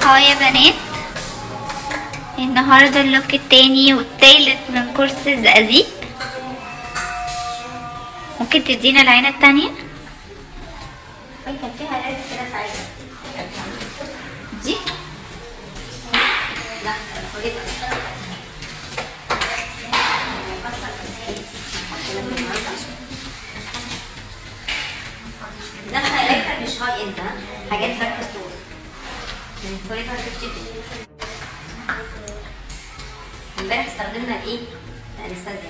هاي يا بنات النهارده اللوك التاني والتالت من كورس الزقازيق ممكن تدينا العينة التانية كان فيها لازم كده ساعتها دي لا خليت ده حاجات مش هاي اند ها؟ حاجات دارك ستور من فوريفر 52 امبارح استخدمنا الايه؟ الانستازيا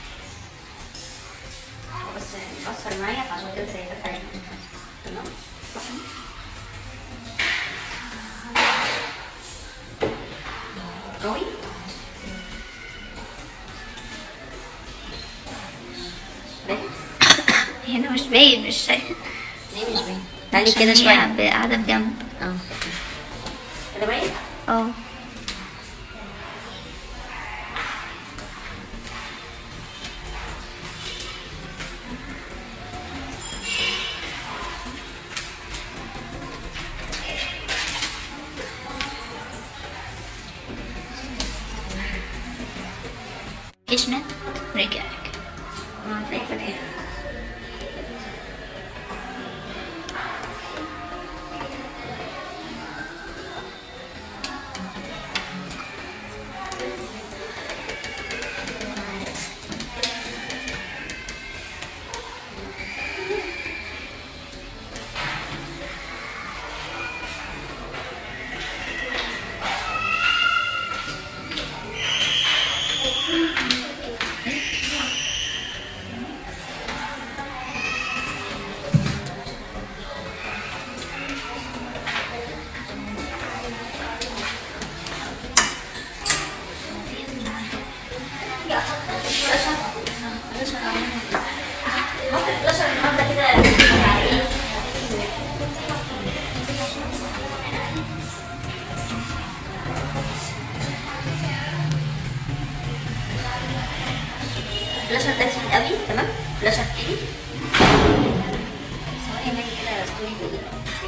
هو بس مأثر معايا فعشان كده سايباه عليه تمام؟ قوي باين؟ هنا مش باين مش شايفة ليه مش باين؟ تعالي كده عشان شوية هي قاعدة بجنب اه كده باين؟ اه مفيش نت رجع رجع اه هتلاقيه في الاخر ممكن 11 النهارده كده على ايه؟ فلاشر ده تقيل قوي تمام فلاشر تقيل ثواني نلاقي كده ستوري بيقول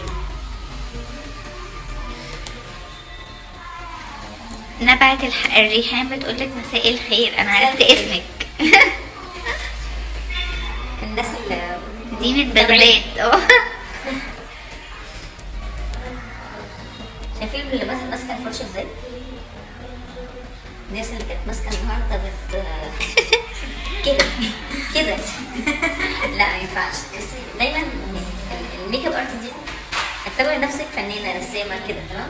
نبعت الح... الريحان بتقولك مساء الخير انا عرفت اسمك الناس اللي دي من بغداد اه شايفين اللي ماسك ماسكه الفرشه ازاي؟ الناس اللي كانت ماسكه النهارده بت كده كده لا ما ينفعش بس دايما ال- الميك اب ارتست دي اعتبري نفسك فنانه رسامه كده تمام؟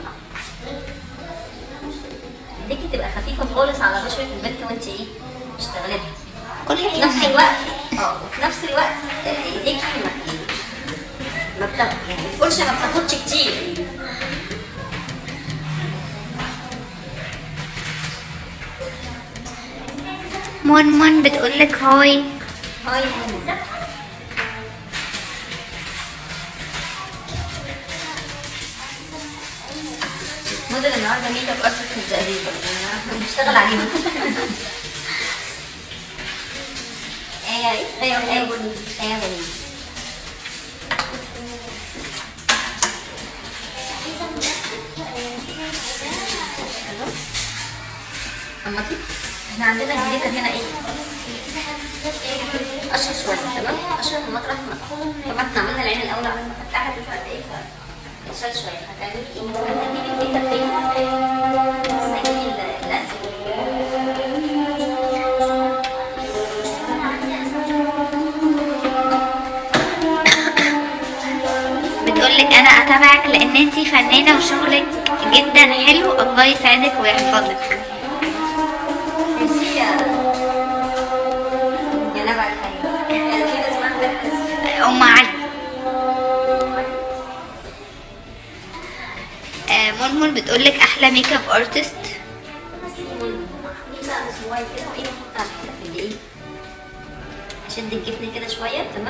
ليكي تبقى خفيفه خالص على بشره البنت وانت ايه؟ بتشتغلي كل في نفس حاجة الوقت اه وفي نفس الوقت ايديكي ما ما بتاخد يعني الفرشه ما بتاخدش كتير مون مون بتقولك هاي هاي موديل النهارده ميك اب ارتست الزقازيق احنا بنشتغل عليهم ايه ايه ايه ايه ايه ايه عمتي احنا عندنا الجديدة هنا ايه؟ اشهر شوية تمام؟ اشهر من مطرح ما طبعا احنا عملنا العين الاول عملنا فتحت مش عارفه ايه اشهر شوية هتعملي ايه؟ هتجيبي الميك اب تاني بس هتجيبي ال- الازرق بتقولك انا اتابعك لان انتي فنانة وشغلك جدا حلو الله يسعدك ويحفظك ميرسي يا يا نبع الحياة يعني كده اسمها بس ام علي آه، مون بتقولك احلى ميك اب ارتست اشد الجفن كده شويه تمام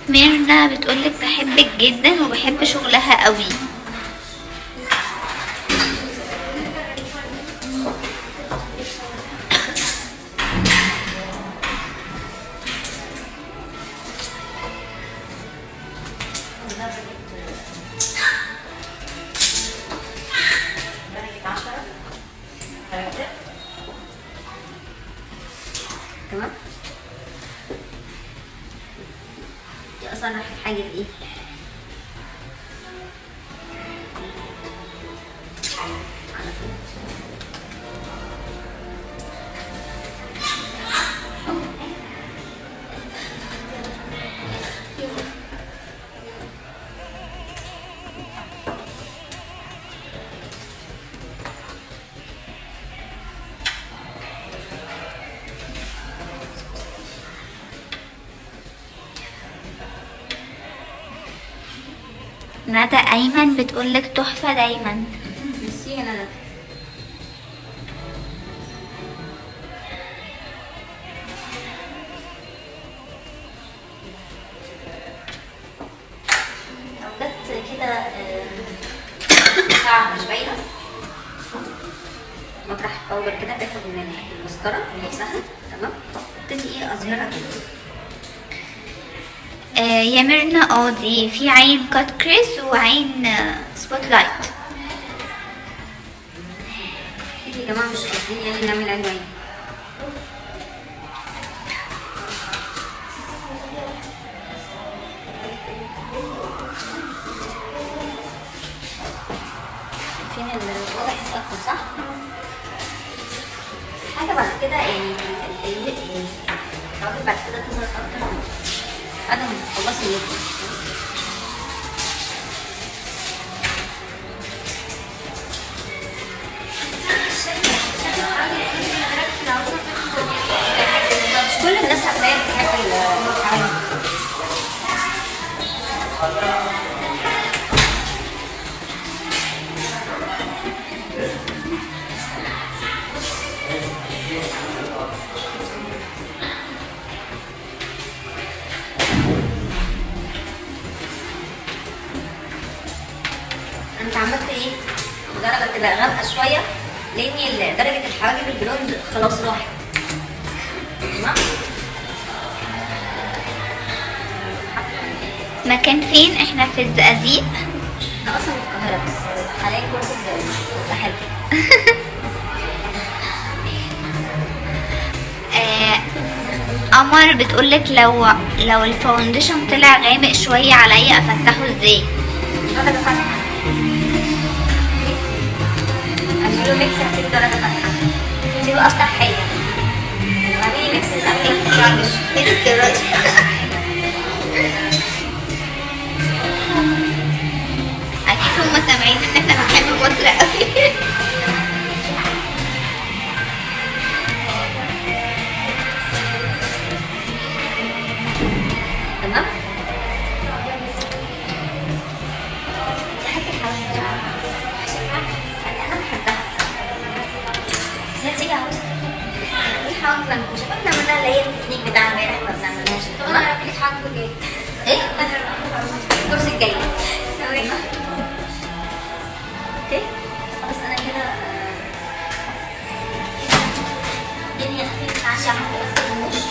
ميرنا بتقولك بحبك جدا وبحب شغلها قوي درجة عشرة درجة تمام دي أصلا راح حاجة إيه؟ على طول ندى ايمن بتقولك تحفة دايما ميرسي يا ندى لو جت كده آه، ساعة مش باينة مطرح باودر كده باخد من المسكرة نفسها تمام ابتدي ايه اظهرها كده آه يا ميرنا اه دي في عين كات كريس وعين آه سبوت لايت يا جماعة مش قاصدين يعني نعمل عنوان فين ال- واضح السقف صح؟ حاجة بعد كده يعني ال- ال- الراجل بعد كده تظهر أكتر بعد ما تخلصي اليوم مش كل الناس هتلاقي بتحب الحاجة انت عملت ايه؟ درجة تبقى غامقة شوية لان ال- درجة الحواجب البلوند خلاص راحت تمام؟ مكان فين احنا في الزقازيق انا اصلا من القاهرة بس حاليا كنت في حلو آه قمر بتقولك لو لو الفاونديشن طلع غامق شوية عليا افتحه ازاي درجة فاتحة اعملوا ميكس هتبقى درجة فاتحة سيبوا افتح حاجة اعملي ميكس الاول ما تطلعش اكيد هم سامعين ان احنا بنحب مصر قوي تمام؟ بحب الحواجب يعني انا بحبها بس هي تيجي عاوزة دي حواجب منكوشة كنا بنعملها اللي هي التكنيك بتاع امبارح ما بنعملهاش طب انا هعمل لك حواجب جاي ايه؟ الكورس الجاي تمام اوكي خلاص انا كده آه، الدنيا خفيفة عندي عملت بس الرموش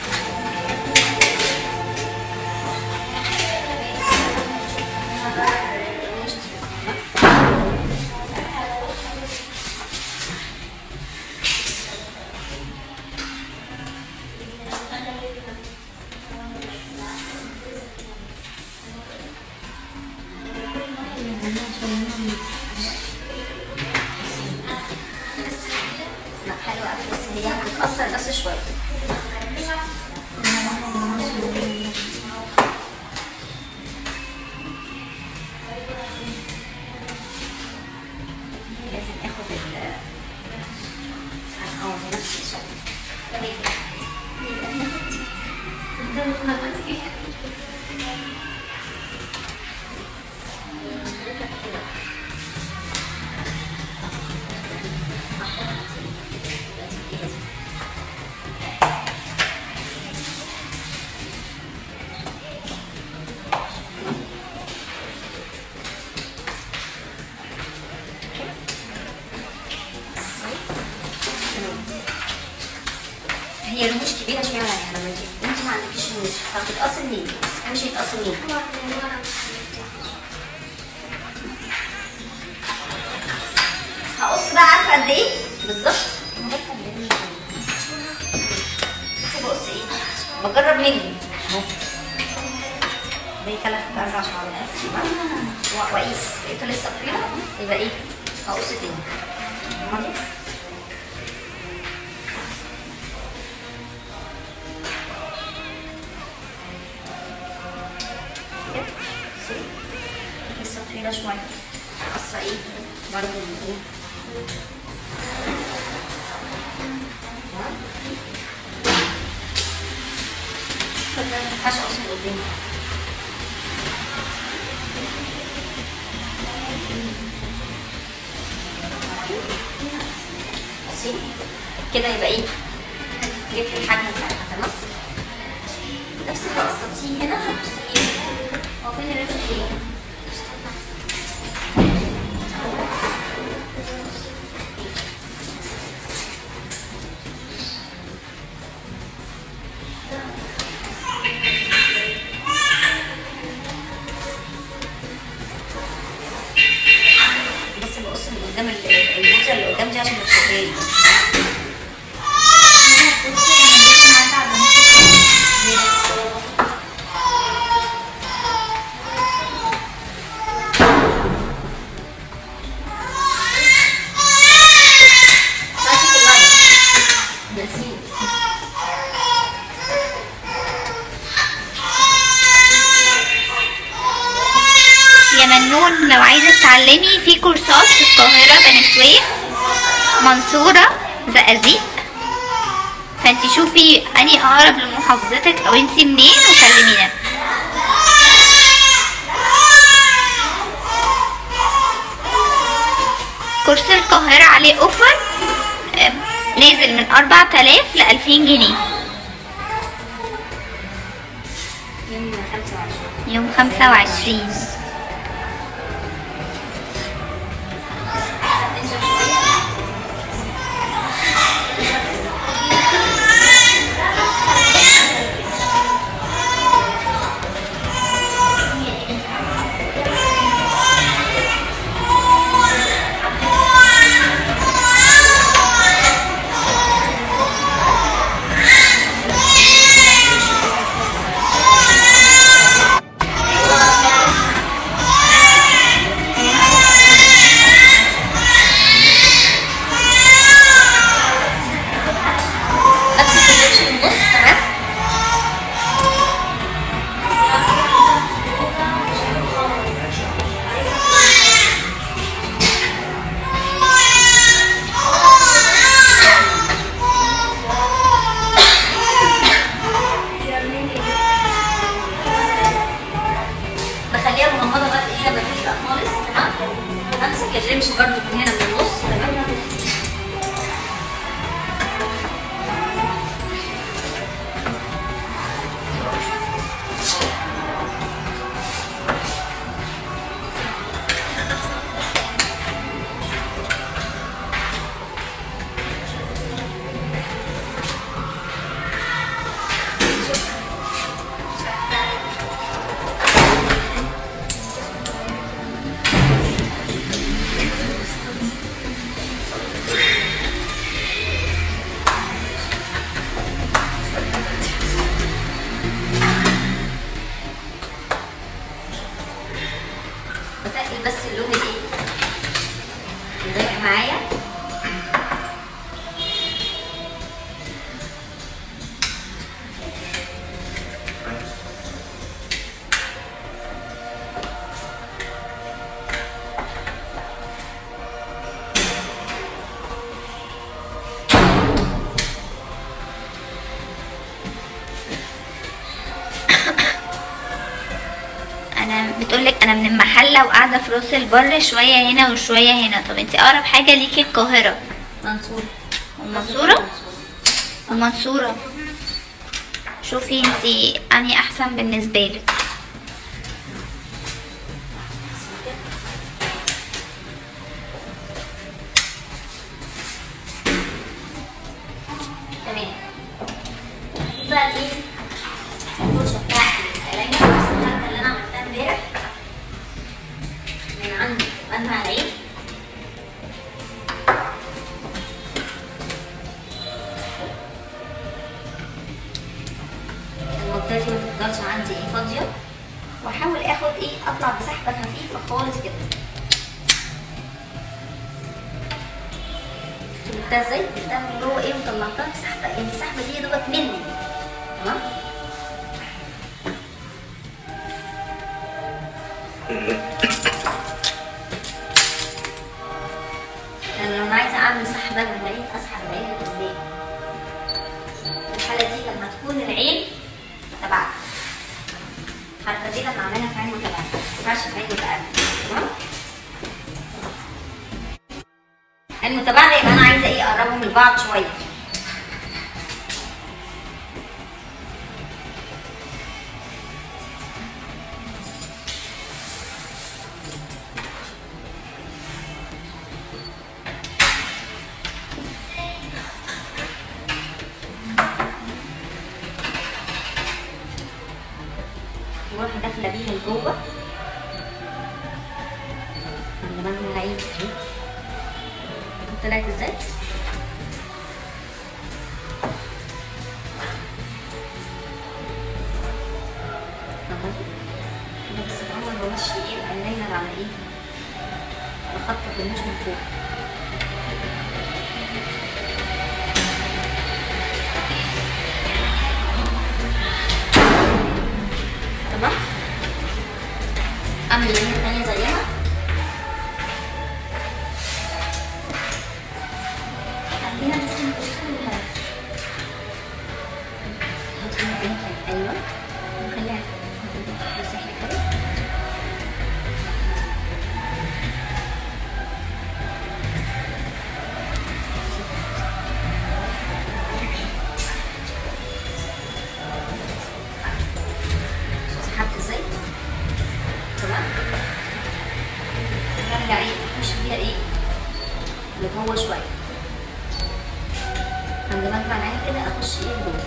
لا حلوة أوي بس هي هتتأثر بس شوية لازم اخد ال اه دي نفس الشكل النيش كبيره شويه عليا لما تجي انت ما عندكيش نيش فبتتقص منين؟ مش يتقص منين؟ هقص بقى عارفه قد ايه؟ بالظبط بصي بقص ايه؟ بجرب مني اهو زي ثلاث اربع شعرات تمام؟ و- واقيس لقيته لسه طويله يبقى ايه؟ هقص تاني تمام؟ كده. بصي. لسه طويله شويه قصه ايه؟ برضه من ايه؟ تمام؟ ما ينفعش اقص من قدام بصي كده يبقى ايه؟ جبت الحجم بتاعها تمام؟ نفس اللي قصتيه هنا هتقصيه هو فين الريش فين؟ بس بقص من قدام ال- البوزه اللي قدام دي عشان ما تشوفهاش بس ماشي في اللاين نسيت يا منون لو عايزة تتعلمي في كورسات في القاهرة بني سويف منصورة زقازيق فانتي شوفي اني اقرب لمحافظتك او انتي منين وكلمينا كورس القاهرة عليه اوفر آه، نازل من أربعة آلاف لألفين جنيه يوم 25 يوم خمسة وعشرين بمسك الريش في النص تمام بخليها مغمضه بقى ايه لما تبقى خالص تمام همسك الرمش برضو من هنا من النص تمام بتقل بس اللون الايه الغامق معايا انا بتقولك انا من المحلة وقاعدة في راس البر شوية هنا وشوية هنا طب انتي اقرب حاجة ليكي القاهرة منصور المنصورة المنصورة شوفي انتي اني احسن بالنسبة لك تمام هجيب بقى الايه الفرشه بتاعتي العين نفس الحركه اللي انا عملتها امبارح من عند منبع العين المنطقه دي ما تفضلش عندي ايه فاضيه واحاول اخد ايه اطلع بسحبه خفيفه خالص كده جبتها ازاي؟ جبتها من جوه ايه وطلعتها بسحبه يعني السحبه دي يا دوبك مني تمام؟ يعني لو انا عايزه اعمل سحبه من العين اسحب العين لقدام في الحاله دي لما تكون العين تبعت الحركه دي لما اعملها في عين متباعده ما ينفعش في عين متقابله تمام؟ المتباعدة يبقى أنا عايزة إيه أقربهم لبعض شوية واروح داخلة بيها لجوه عند منها العين اهي طلعت ازاي؟ اهو كده بس الاول بمشي ايه العينين على ايه؟ على خط الرموش من فوق تمام؟ اعمل اليمين التانية زيها خلينا بس نقول ايوه وخليها بس احنا كده سحبت ازاي تمام نرجع ايه نخش بيها ايه لجوه شويه عند مجمع العين كده اخش ايه لجوه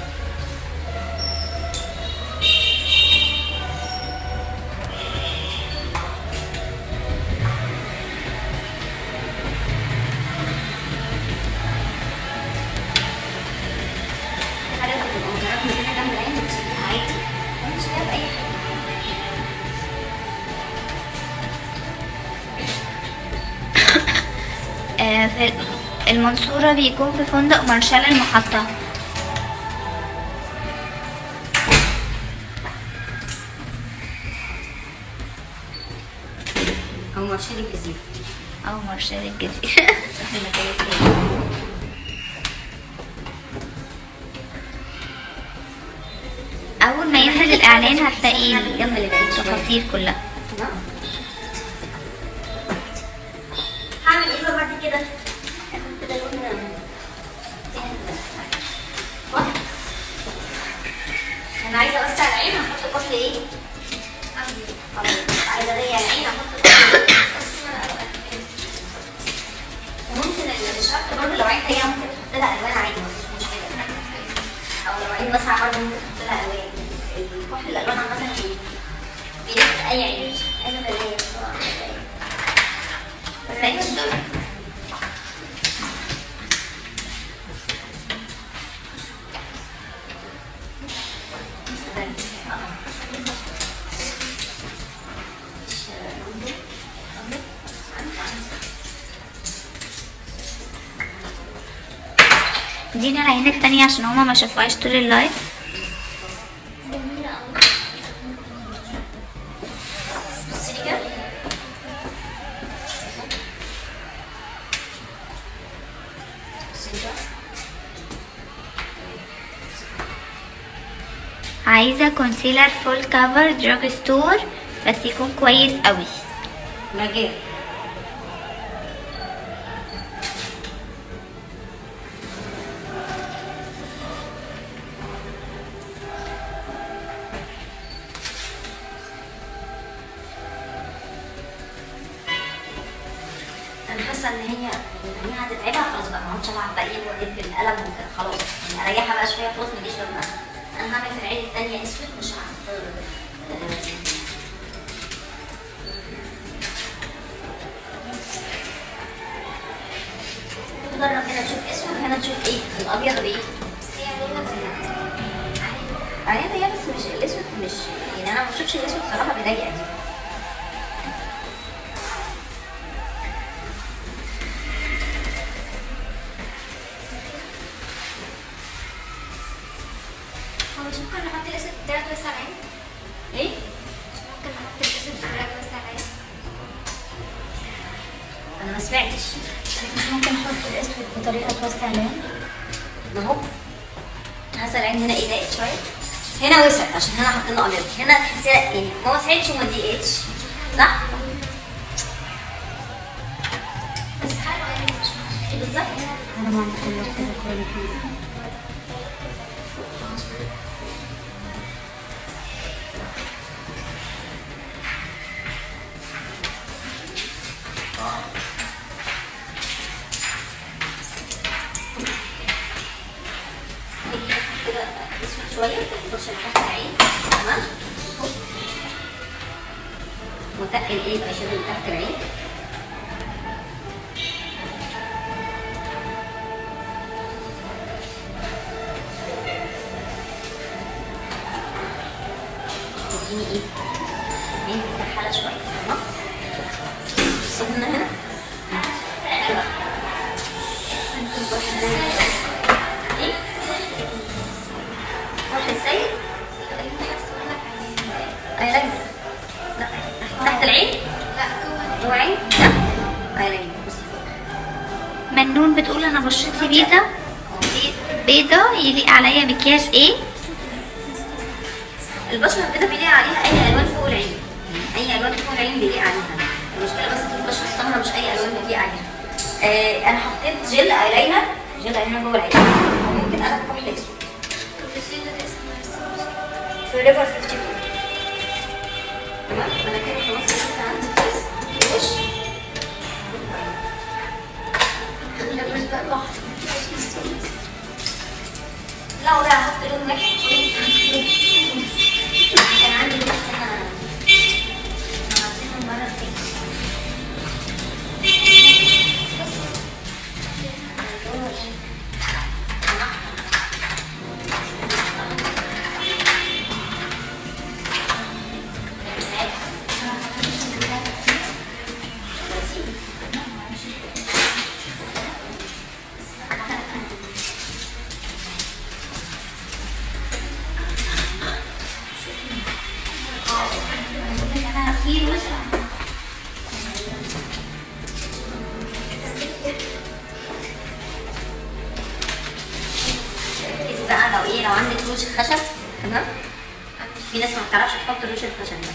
في حاجات بتبقى متراكمة كده جنب العين بتشيلها عادي مش جايب اي حاجه آه، في المنصورة بيكون في فندق مارشال المحطة او مرشد الجزيره أو مارشال الجزيرة احنا مكان تاني أول ما ينزل الإعلان هتلاقي جنب اللي بعيد شويه التفاصيل كلها تمام هعمل ايه بقى بعد كده؟ اخد كده لون واحد. انا عايزه اوسع العين هحط كحل ايه؟ خلاص. عايزه اضيق العين هحط كحل بس ما أنا- وممكن الشرط برضه لو عين ضيقه ممكن تحط لها الوان عادي مفيش مشكله او لو عين واسعه برضه ممكن تحط لها الوان الكحل الالوان عامه بي- بيلف اي عين عايزه اضيق بصراحه ماشي. ادينا العين التانية عشان هما ما شافوهاش طول اللايف بصي كده بصي كده عايزة كونسيلر فول كفر دراج ستور بس يكون كويس قوي مجال انا حاسه ان هي ان هي هتتعبها خلاص بقى ما عادش العب بقى ايه واقف بالقلم وكده خلاص يعني اريحها بقى شويه خلاص ما اجيش لما انا هعمل في العين التانية اسود مش هحط آه، جرب هنا تشوف اسود هنا تشوف ايه الابيض بايه علينا هي بس مش الاسود مش يعني انا ما بشوفش الاسود صراحه بضايق دي هو مش ممكن نحط الاسود بتاعك بس على العين؟ ايه مش ممكن نحط الاسود بتاعك بس على العين؟ انا ما سمعتش مش ممكن نحط الاسود بطريقة توسع العين؟ ما هو حاسه العين هنا ايه ضاقت شويه هنا وسع عشان هنا حاطين ابيض هنا تحسيها يعني ما وسعتش وما ضيقتش صح بس حلوة يعني مش مش بالظبط انا ما عملت كده كويس كده اسود شويه الفرشه اللي تحت العين تمام وتقل ايه الاي شادو اللي تحت العين تديني ايه؟ عين مكحله شويه تمام السخنه هنا كده ايه؟ روح السيد ايلاين لا تحت العين لا جوه جوه عين لا ايلاين بصي فوق منون بتقول انا بشرتي بيضة بيضة يليق عليا مكياج ايه البشره البيضاء بيليق عليها اي الوان فوق العين اي الوان فوق العين بيليق عليها المشكله بس في البشره السمراء مش اي الوان بتليق عليها آه انا حطيت جل ايلاينر جل ايلاينر جوه العين ممكن انا كحل اسود في ريفر 52 تمام انا كده خلاص رسمت عندي كيس وش لا ولا هحط لون نكت كان عندي لون انا انا عطيته المره اللي فاتت ركزي بقى لو ايه لو عندك روج خشب تمام في ناس ما بتعرفش تحط روج الخشب ده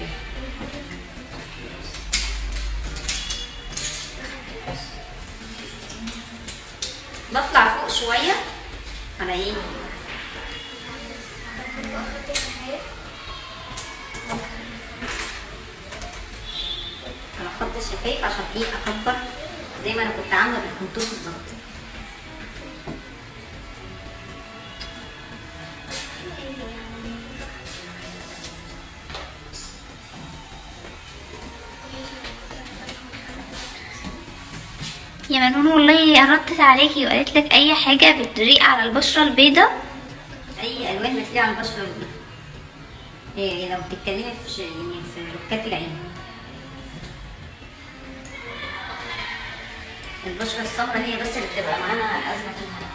بطلع فوق شويه على ايه على خط الشفايف عشان ايه اكبر زي ما انا كنت عامله بالكونتور بالظبط يا منون والله ردت عليكي وقالت لك اي حاجة بتضيق على البشرة البيضة اي الوان بتلاقي على البشره البيضاء إيه لو بتتكلمي في ش- يعني في ركات العين البشره السمراء هي بس اللي بتبقى معانا ازمه فيها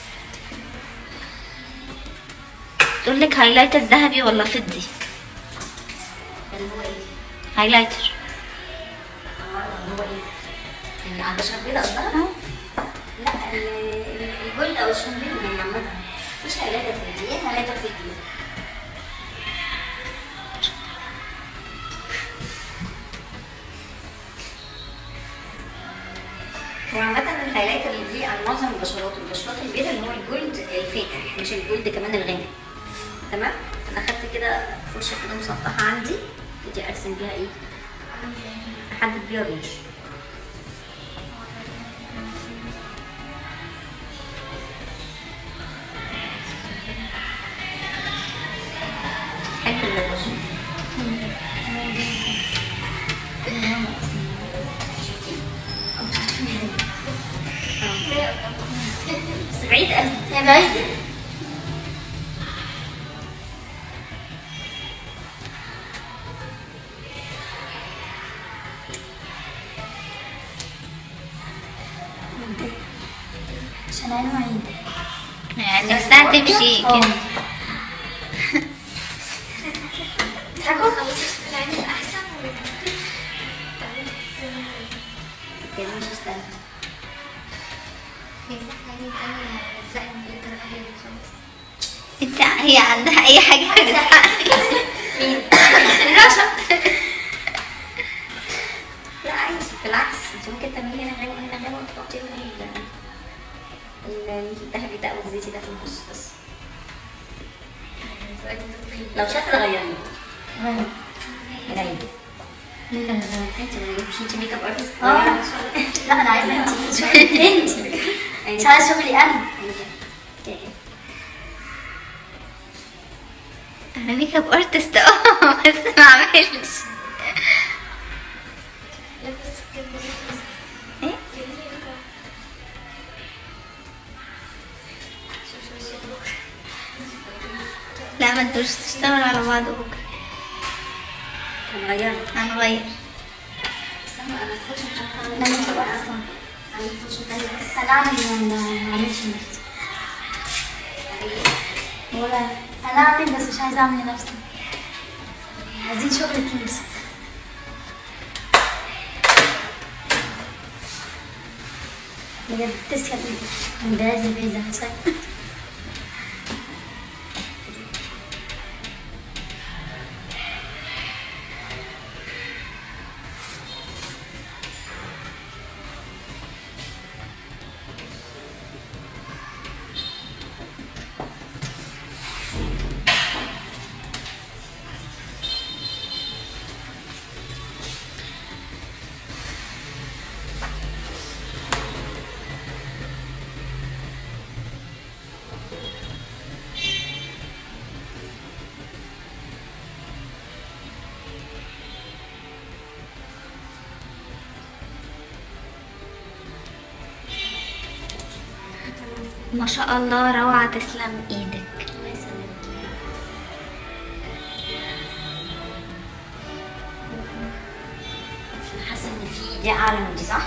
تقول لك هايلايتر ذهبي ولا فضي اللي هو ايه؟ هايلايتر اه اللي هو ايه؟ اللي على البشره البيضاء قصدها؟ لا ال- ال- الجلد او الشامبين من عامة مفيش هلاته في دي ايه هلاته في دي؟ هو عامة الهايلايتر اللي بيليق على معظم البشرات البشرات البيضاء اللي هو الجلد الفاتح مش الجلد كمان الغامق تمام؟ انا خدت كده فرشة كده مسطحة عندي ودي ارسم بيها ايه؟ احدد بيها الرموش بعيد قوي هي بعيدة عشان عينه عيد يعني نفسها تمشي كده تحبوا؟ كده مش مستاهل انت هي عندها اي حاجة بتزعلك رشا لا عادي بالعكس انت ممكن تعملي هنا غير وهنا غير وتحطي له ال- الذهبي ده او الزيتي ده في النص بس لو شاف غيري غيري انت مش انت ميك اب ارتست اه لا انا عايزه انت انت مش عايزه شغلي انا انا ميك اب ارتست اه بس ما اعملش ايه لا ما انتوش تشتغلوا على بعض بكره هنغير هنغير انا مش هبقى اصلا انا اعمل ما اعملش نفسي ولا انا اعمل بس مش عايزه اعمل لنفسي عايزين شغلك انت بجد تسلم ايدك من بلد لبلد عشان ما شاء الله روعة تسلم ايدك حاسه ان في دي اعلى من دي صح؟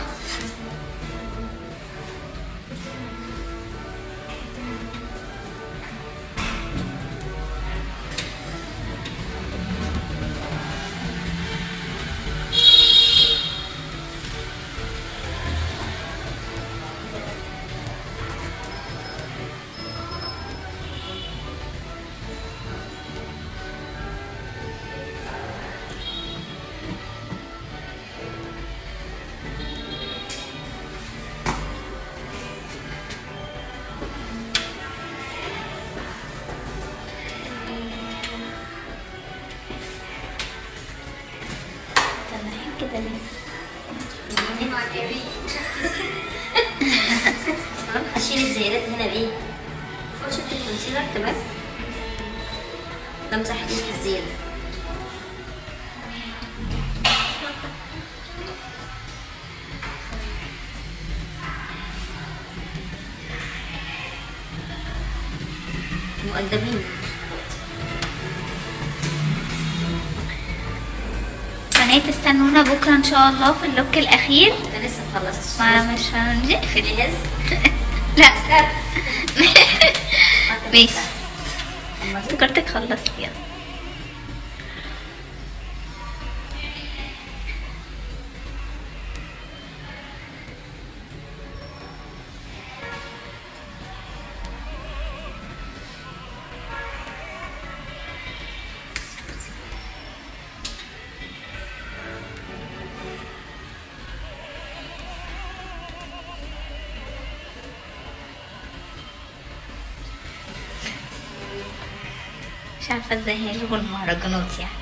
تمام كده ليه اشيل الزيادات هنا بايه؟ فرشة الكونسيلر تمام بمسح ريحة الزيادة مؤدبين بنات استنونا بكرة ان شاء الله في اللوك الاخير انا لسه مخلصتش ما مش هنقفل جهاز لا ماشي افتكرتك خلصت يلا مش عارفة ازاي هيلغوا المهرجانات يعني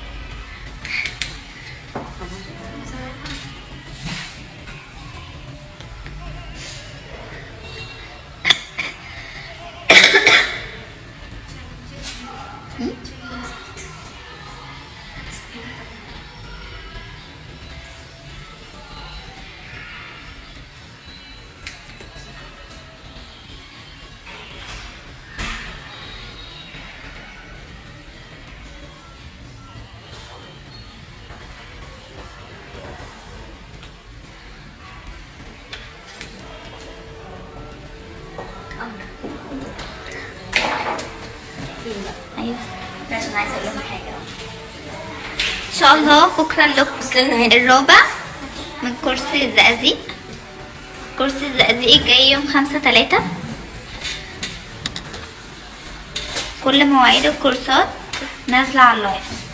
فين بقى ايوه ده عشان عايزه اقول لهم حاجه ان شاء الله بكره اللوك وصلنا هنا الرابع من كورس الزقازيق كورس الزقازيق جاي يوم خمسة تلاتة كل مواعيد الكورسات نازلة على اللايف